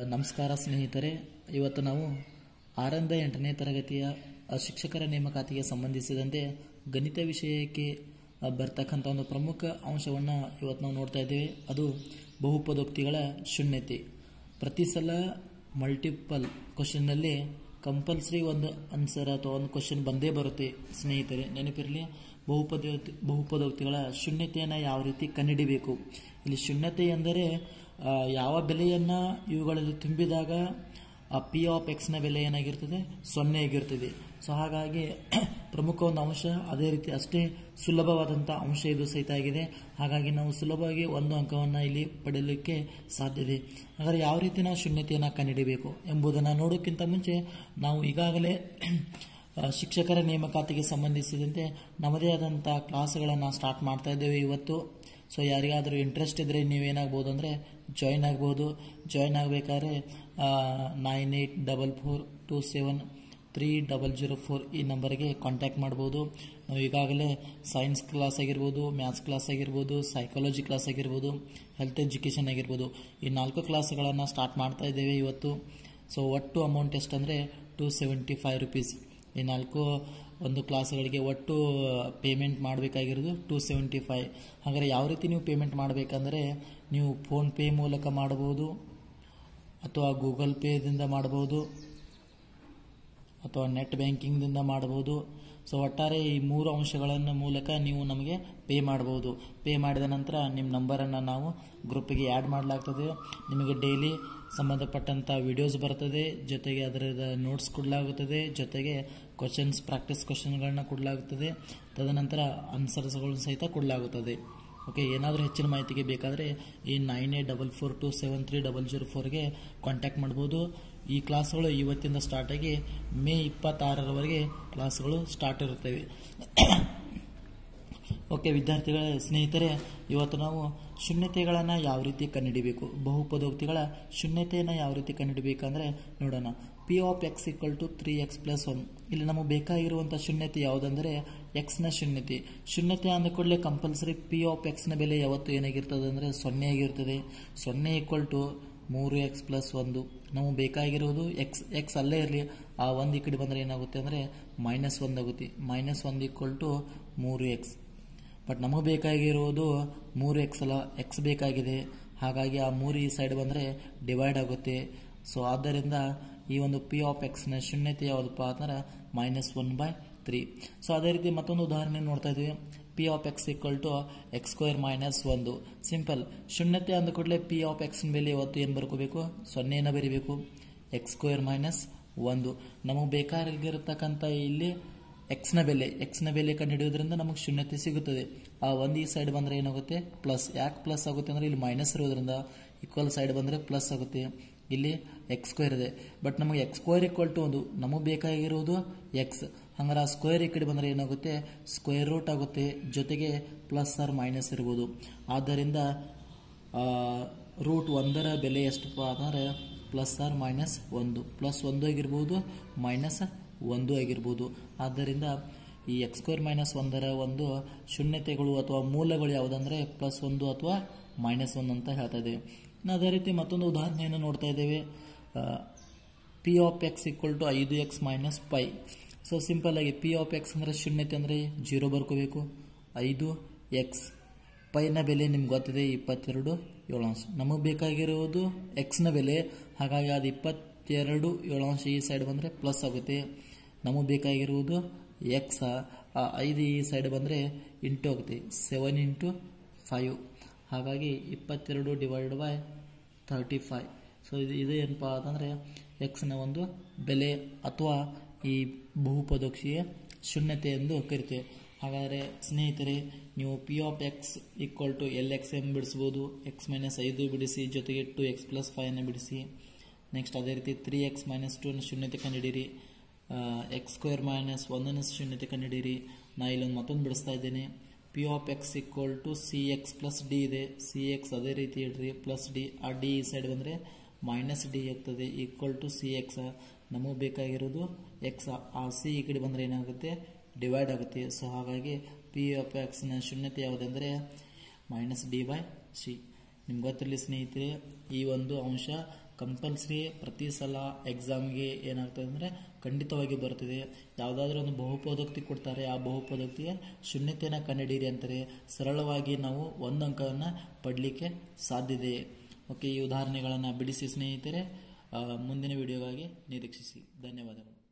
ನಮಸ್ಕಾರ ಸ್ನೇಹಿತರೆ ಇವತ್ತು ನಾವು ಆರರಿಂದ ಎಂಟನೇ ತರಗತಿಯ ಅ, ಶಿಕ್ಷಕರ ನೇಮಕಾತಿಗೆ ಸಂಬಂಧಿಸಿದಂತೆ ಗಣಿತ ವಿಷಯಕ್ಕೆ ಅ, ಬರ್ತಕ್ಕಂಥ ಒಂದು ಪ್ರಮುಖ ಅಂಶವನ್ನು ಇವತ್ತು ನಾವು ನೋಡ್ತಾ ಇದ್ದೇವೆ ಅದು ಬಹುಪದೋಕ್ತಿಗಳ ಶೂನ್ಯತೆ ಪ್ರತಿ ಸಲ ಮಲ್ಟಿಪಲ್ ಕ್ವಶನ್ನಲ್ಲಿ ಕಂಪಲ್ಸರಿ ಒಂದು ಆನ್ಸರ್ ಅಥವಾ ಒಂದು ಕ್ವಶನ್ ಬಂದೇ ಬರುತ್ತೆ ಸ್ನೇಹಿತರೆ ನೆನಪಿರಲಿ ಬಹುಪದ ಬಹುಪದೋಕ್ತಿಗಳ ಶೂನ್ಯತೆಯನ್ನು ಯಾವ ರೀತಿ ಕಂಡುಹಿಡಿಬೇಕು ಇಲ್ಲಿ ಶೂನ್ಯತೆ ಎಂದರೆ ಆ, ಯಾವ ಬೆಲೆಯನ್ನು ಇವುಗಳಲ್ಲಿ ತುಂಬಿದಾಗ ಆ ಪಿ ಆಫ್ ಎಕ್ಸ್ನ ಬೆಲೆ ಏನಾಗಿರ್ತದೆ ಸೊನ್ನೆ ಆಗಿರ್ತದೆ ಸೊ ಹಾಗಾಗಿ ಪ್ರಮುಖ ಒಂದು ಅಂಶ ಅದೇ ರೀತಿ ಅಷ್ಟೇ ಸುಲಭವಾದಂಥ ಅಂಶ ಇದು ಸಹಿತ ಆಗಿದೆ ಹಾಗಾಗಿ ನಾವು ಸುಲಭವಾಗಿ ಒಂದು ಅಂಕವನ್ನು ಇಲ್ಲಿ ಪಡೆಯಲಿಕ್ಕೆ ಸಾಧ್ಯ ಇದೆ ಹಾಗಾದರೆ ಯಾವ ರೀತಿ ನಾವು ಶೂನ್ಯತೆಯನ್ನು ಕಂಡುಹಿಡಿಬೇಕು ಎಂಬುದನ್ನು ನೋಡೋಕ್ಕಿಂತ ಮುಂಚೆ ನಾವು ಈಗಾಗಲೇ ಆ, ಶಿಕ್ಷಕರ ನೇಮಕಾತಿಗೆ ಸಂಬಂಧಿಸಿದಂತೆ ನಮ್ಮದೇ ಆದಂಥ ಕ್ಲಾಸ್ಗಳನ್ನು ಸ್ಟಾರ್ಟ್ ಮಾಡ್ತಾ ಇದ್ದೇವೆ ಇವತ್ತು ಸೊ ಯಾರಿಗಾದರೂ ಇಂಟ್ರೆಸ್ಟ್ ಇದ್ದರೆ ನೀವೇನಾಗ್ಬೋದು ಅಂದರೆ ಜಾಯಿನ್ ಆಗ್ಬೋದು ಜಾಯಿನ್ ಆಗಬೇಕಾದ್ರೆ nine eight double four two seven three double zero four ಈ ನಂಬರ್ಗೆ ಕಾಂಟ್ಯಾಕ್ಟ್ ಮಾಡ್ಬೋದು ನಾವು ಈಗಾಗಲೇ ಸೈನ್ಸ್ ಕ್ಲಾಸ್ ಆಗಿರ್ಬೋದು ಮ್ಯಾಥ್ಸ್ ಕ್ಲಾಸ್ ಆಗಿರ್ಬೋದು ಸೈಕಾಲಜಿ ಕ್ಲಾಸ್ ಆಗಿರ್ಬೋದು ಹೆಲ್ತ್ ಎಜುಕೇಷನ್ ಆಗಿರ್ಬೋದು ಈ ನಾಲ್ಕು ಕ್ಲಾಸ್ಗಳನ್ನು ಸ್ಟಾರ್ಟ್ ಮಾಡ್ತಾ ಇದ್ದೇವೆ ಇವತ್ತು ಸೊ ಒಟ್ಟು ಅಮೌಂಟ್ ಎಷ್ಟಂದರೆ ಟು ಸೆವೆಂಟಿ ಫೈವ್ ರುಪೀಸ್ ಈ ನಾಲ್ಕು ಒಂದು ಕ್ಲಾಸ್ಗಳಿಗೆ ಒಟ್ಟು ಪೇಮೆಂಟ್ ಮಾಡಬೇಕಾಗಿರೋದು ಟು ಸೆವೆಂಟಿ ಫೈವ್ ಹಾಗಾದರೆ ಯಾವ ರೀತಿ ನೀವು ಪೇಮೆಂಟ್ ಮಾಡಬೇಕಂದ್ರೆ ನೀವು ಫೋನ್ಪೇ ಮೂಲಕ ಮಾಡಬಹುದು ಅಥವಾ ಗೂಗಲ್ ಪೇದಿಂದ ಮಾಡಬಹುದು ಅಥವಾ ನೆಟ್ ಬ್ಯಾಂಕಿಂಗ್ದಿಂದ ಮಾಡಬಹುದು ಸೊ ಒಟ್ಟಾರೆ ಈ ಮೂರು ಅಂಶಗಳನ್ನು ಮೂಲಕ ನೀವು ನಮಗೆ ಪೇ ಮಾಡಬಹುದು ಪೇ ಮಾಡಿದ ನಂತರ ನಿಮ್ಮ ನಂಬರನ್ನು ನಾವು ಗ್ರೂಪಿಗೆ ಆ್ಯಡ್ ಮಾಡಲಾಗ್ತದೆ ನಿಮಗೆ ಡೈಲಿ ಸಂಬಂಧಪಟ್ಟಂಥ ವಿಡಿಯೋಸ್ ಬರ್ತದೆ ಜೊತೆಗೆ ಅದರ ನೋಟ್ಸ್ ಕೊಡಲಾಗುತ್ತದೆ ಜೊತೆಗೆ ಕ್ವಶನ್ಸ್ ಪ್ರಾಕ್ಟೀಸ್ ಕ್ವಶನ್ಗಳನ್ನ ಕೊಡಲಾಗುತ್ತದೆ ತದನಂತರ ಆನ್ಸರ್ಸ್ಗಳನ್ನು ಸಹಿತ ಕೊಡಲಾಗುತ್ತದೆ ಓಕೆ ಏನಾದರೂ ಹೆಚ್ಚಿನ ಮಾಹಿತಿಗೆ ಬೇಕಾದರೆ ಈ nine eight double four two seven three double zero ಫೋರ್ಗೆ ಕಾಂಟ್ಯಾಕ್ಟ್ ಮಾಡ್ಬೋದು ಈ ಕ್ಲಾಸ್ಗಳು ಇವತ್ತಿಂದ ಸ್ಟಾರ್ಟ್ ಆಗಿ ಮೇ ಇಪ್ಪತ್ತಾರರವರೆಗೆ ಕ್ಲಾಸ್ಗಳು ಸ್ಟಾರ್ಟ್ ಇರುತ್ತವೆ ಓಕೆ ವಿದ್ಯಾರ್ಥಿಗಳ ಸ್ನೇಹಿತರೆ ಇವತ್ತು ನಾವು ಶೂನ್ಯತೆಗಳನ್ನು ಯಾವ ರೀತಿ ಕಂಡುಹಿಡಿಬೇಕು ಬಹುಪದೋಕ್ತಿಗಳ ಶೂನ್ಯತೆಯನ್ನು ಯಾವ ರೀತಿ ಕಂಡುಹಿಡಿಬೇಕಂದ್ರೆ ನೋಡೋಣ P of X equal to three X plus one ಇಲ್ಲಿ ನಮಗೆ ಬೇಕಾಗಿರುವಂಥ ಶೂನ್ಯತೆ ಯಾವುದಂದರೆ ಎಕ್ಸ್ನ ಶೂನ್ಯತೆ ಶೂನ್ಯತೆ ಅಂದ ಕೂಡಲೇ ಕಂಪಲ್ಸರಿ ಪಿ ಆಫ್ ಎಕ್ಸ್ನ ಬೆಲೆ ಯಾವತ್ತು ಏನಾಗಿರ್ತದೆ ಅಂದರೆ ಸೊನ್ನೆ ಆಗಿರ್ತದೆ ಸೊನ್ನೆ ಈಕ್ವಲ್ ಟು ಮೂರು ಎಕ್ಸ್ ಪ್ಲಸ್ ಒಂದು ನಮಗೆ ಬೇಕಾಗಿರೋದು ಎಕ್ಸ್ ಎಕ್ಸ್ ಅಲ್ಲೇ ಇರಲಿ ಆ ಒಂದು ಈ ಕಡೆ ಬಂದರೆ ಏನಾಗುತ್ತೆ ಅಂದರೆ ಮೈನಸ್ ಒಂದು ಆಗುತ್ತೆ ಮೈನಸ್ ಒಂದು ಈಕ್ವಲ್ ಟು ಮೂರು ಎಕ್ಸ್ ಬಟ್ ನಮಗೆ ಬೇಕಾಗಿರೋದು ಮೂರು ಎಕ್ಸ್ ಅಲ್ಲ ಎಕ್ಸ್ ಬೇಕಾಗಿದೆ ಹಾಗಾಗಿ ಆ ಮೂರು ಈ ಸೈಡ್ ಬಂದರೆ ಡಿವೈಡ್ ಆಗುತ್ತೆ ಸೊ ಆದ್ದರಿಂದ ಈ ಒಂದು ಪಿ ಆಫ್ ಎಕ್ಸ್ನ ಶೂನ್ಯತೆ ಯಾವುದಪ್ಪ ಅಂದ್ರೆ minus one by three so ಅದೇ ರೀತಿ ಮತ್ತೊಂದು ಉದಾಹರಣೆ ನೋಡ್ತಾ ಇದ್ವಿ p of X equal to x square minus ಒಂದು ಸಿಂಪಲ್ ಶೂನ್ಯತೆ ಅಂದ ಕೂಡಲೇ ಪಿ ಆಫ್ ಎಕ್ಸ್ನ ಬೆಲೆ ಇವತ್ತು ಏನು ಬರ್ಕೋಬೇಕು ಸೊನ್ನೆಯನ್ನು ಬರೀಬೇಕು ಎಕ್ಸ್ ಸ್ಕ್ವೇರ್ ಮೈನಸ್ ಒಂದು ನಮಗೆ ಬೇಕಾಗಿರತಕ್ಕಂಥ ಇಲ್ಲಿ ಎಕ್ಸ್ನ ಬೆಲೆ ಎಕ್ಸ್ನ ಬೆಲೆ ಕಂಡುಹಿಡಿಯೋದ್ರಿಂದ ನಮಗೆ ಶೂನ್ಯತೆ ಸಿಗುತ್ತದೆ ಆ ಒಂದು ಈ ಸೈಡ್ ಬಂದರೆ ಏನಾಗುತ್ತೆ ಪ್ಲಸ್ ಯಾಕೆ ಪ್ಲಸ್ ಆಗುತ್ತೆ ಅಂದರೆ ಇಲ್ಲಿ ಮೈನಸ್ ಇರೋದ್ರಿಂದ ಈಕ್ವಲ್ ಸೈಡ್ ಬಂದರೆ ಪ್ಲಸ್ ಆಗುತ್ತೆ ಇಲ್ಲಿ ಎಕ್ಸ್ ಸ್ಕ್ವೇರ್ ಇದೆ ಬಟ್ ನಮಗೆ ಎಕ್ಸ್ ಸ್ಕ್ವೇರ್ ಈಕ್ವಲ್ ಟು ಒಂದು ನಮಗೆ ಬೇಕಾಗಿರೋದು ಎಕ್ಸ್ ಹಂಗಾರೆ ಆ ಸ್ಕ್ವೇರ್ ಈ ಕಡೆ ಬಂದರೆ ಏನಾಗುತ್ತೆ ಸ್ಕ್ವೇರ್ ರೂಟ್ ಆಗುತ್ತೆ ಜೊತೆಗೆ ಪ್ಲಸ್ ಆರ್ ಮೈನಸ್ ಇರ್ಬೋದು ಆದ್ದರಿಂದ ರೂಟ್ ಒಂದರ ಬೆಲೆ ಎಷ್ಟಪ್ಪ ಅಂದರೆ ಪ್ಲಸ್ ಆರ್ ಮೈನಸ್ ಒಂದು ಪ್ಲಸ್ ಒಂದು ಆಗಿರ್ಬೋದು ಮೈನಸ್ ಒಂದು ಆಗಿರ್ಬೋದು ಆದ್ದರಿಂದ ಈ ಎಕ್ಸ್ ಸ್ಕ್ವೇರ್ ಮೈನಸ್ ಒಂದರ ಒಂದು ಶೂನ್ಯತೆಗಳು ಅಥವಾ ಮೂಲಗಳು ಯಾವುದಂದರೆ ಪ್ಲಸ್ ಒಂದು ಅಥವಾ ಮೈನಸ್ ಒಂದು ಅಂತ ಹೇಳ್ತಾ ಇದ್ದೇವೆ ಇನ್ನು ಅದೇ ರೀತಿ ಮತ್ತೊಂದು ಉದಾಹರಣೆಯನ್ನು ನೋಡ್ತಾ ಇದ್ದೇವೆ p of X equal to ಐದು x minus pi so simple ಆಗಿ ಪಿ ಆಫ್ ಎಕ್ಸ್ ಅಂದರೆ ಶೂನ್ಯತೆ ಅಂದರೆ ಜೀರೋ ಬರ್ಕೋಬೇಕು ಐದು ಎಕ್ಸ್ ಪೈನ ಬೆಲೆ ನಿಮ್ಗೆ ಗೊತ್ತಿದೆ ಇಪ್ಪತ್ತೆರಡು ಏಳು ಅಂಶ ನಮಗೆ ಬೇಕಾಗಿರುವುದು ಎಕ್ಸ್ನ ಬೆಲೆ ಹಾಗಾಗಿ ಅದು ಇಪ್ಪತ್ತೆರಡು ಏಳು ಅಂಶ ಈ ಸೈಡ್ ಬಂದರೆ ಪ್ಲಸ್ ಆಗುತ್ತೆ ನಮಗೆ ಬೇಕಾಗಿರುವುದು ಎಕ್ಸ್ ಆ ಐದು ಈ ಸೈಡ್ ಬಂದರೆ ಇಂಟು ಆಗುತ್ತೆ ಸೆವೆನ್ ಇಂಟು ಫೈವ್ ಹಾಗಾಗಿ ಇಪ್ಪತ್ತೆರಡು divide by thirty five so ಇದು ಇದು ಏನಪ್ಪ ಅಂತಂದರೆ ಎಕ್ಸ್ನ ಒಂದು ಬೆಲೆ ಅಥವಾ ಈ ಬಹುಪದೋಕ್ಷಿಯ ಶೂನ್ಯತೆ ಎಂದು ಕರಿತೇವೆ ಹಾಗಾದರೆ ಸ್ನೇಹಿತರೆ ನೀವು p of X equal to l x m ಬಿಡಿಸ್ಬೋದು ಎಕ್ಸ್ ಮೈನಸ್ ಐದು ಬಿಡಿಸಿ ಜೊತೆಗೆ ಟು ಎಕ್ಸ್ ಪ್ಲಸ್ ಫೈವ್ನ ಬಿಡಿಸಿ ನೆಕ್ಸ್ಟ್ ಅದೇ ರೀತಿ ತ್ರೀ ಎಕ್ಸ್ ಮೈನಸ್ ಟು ಶೂನ್ಯತೆ ಕಂಡುಹಿಡೀರಿ ಎಕ್ಸ್ ಸ್ಕ್ವೇರ್ ಮೈನಸ್ ಒಂದನ್ನು ಶೂನ್ಯತೆ ಕಂಡುಹಿಡೀರಿ ನಾ ಇಲ್ಲೊಂದು ಮತ್ತೊಂದು ಬಿಡಿಸ್ತಾ ಇದ್ದೇನೆ p of X equal to c x plus d ಇದೆ ಸಿ ಎಕ್ಸ್ ಅದೇ ರೀತಿ ಇಡ್ರಿ ಪ್ಲಸ್ ಡಿ ಆ ಡಿ ಈ ಸೈಡ್ ಬಂದರೆ ಮೈನಸ್ ಡಿ ಆಗ್ತದೆ ಈಕ್ವಲ್ ಟು ಸಿ ಎಕ್ಸ್ ನಮಗೆ ಬೇಕಾಗಿರೋದು ಎಕ್ಸ್ ಆ ಸಿ ಈ ಕಡೆ ಬಂದರೆ ಏನಾಗುತ್ತೆ ಡಿವೈಡ್ ಆಗುತ್ತೆ ಸೊ ಹಾಗಾಗಿ ಪಿ ಆಫ್ ಎಕ್ಸ್ನ ಶೂನ್ಯತೆ ಯಾವುದಂದರೆ ಮೈನಸ್ ಡಿ ಬೈ ಸಿ ನಿಮ್ಗೆ ಗೊತ್ತಿರಲಿ ಸ್ನೇಹಿತರೆ ಈ ಒಂದು ಅಂಶ ಕಂಪಲ್ಸರಿ ಪ್ರತಿ ಸಲ ಎಕ್ಸಾಮ್ಗೆ ಏನಾಗ್ತದೆ ಅಂದರೆ ಖಂಡಿತವಾಗಿ ಬರ್ತದೆ ಯಾವುದಾದ್ರೂ ಒಂದು ಬಹುಪದೋಕ್ತಿ ಕೊಡ್ತಾರೆ ಆ ಬಹುಪದೋಕ್ತಿಗೆ ಶೂನ್ಯತೆಯನ್ನು ಕಂಡುಹಿಡಿಯಿರಿ ಅಂತಾರೆ ಸರಳವಾಗಿ ನಾವು ಒಂದು ಅಂಕವನ್ನು ಪಡಲಿಕ್ಕೆ ಸಾಧ್ಯತೆ ಓಕೆ ಈ ಉದಾಹರಣೆಗಳನ್ನು ಬಿಡಿಸಿ ಸ್ನೇಹಿತರೆ ಆ, ಮುಂದಿನ ವಿಡಿಯೋಗಾಗಿ ನಿರೀಕ್ಷಿಸಿ ಧನ್ಯವಾದಗಳು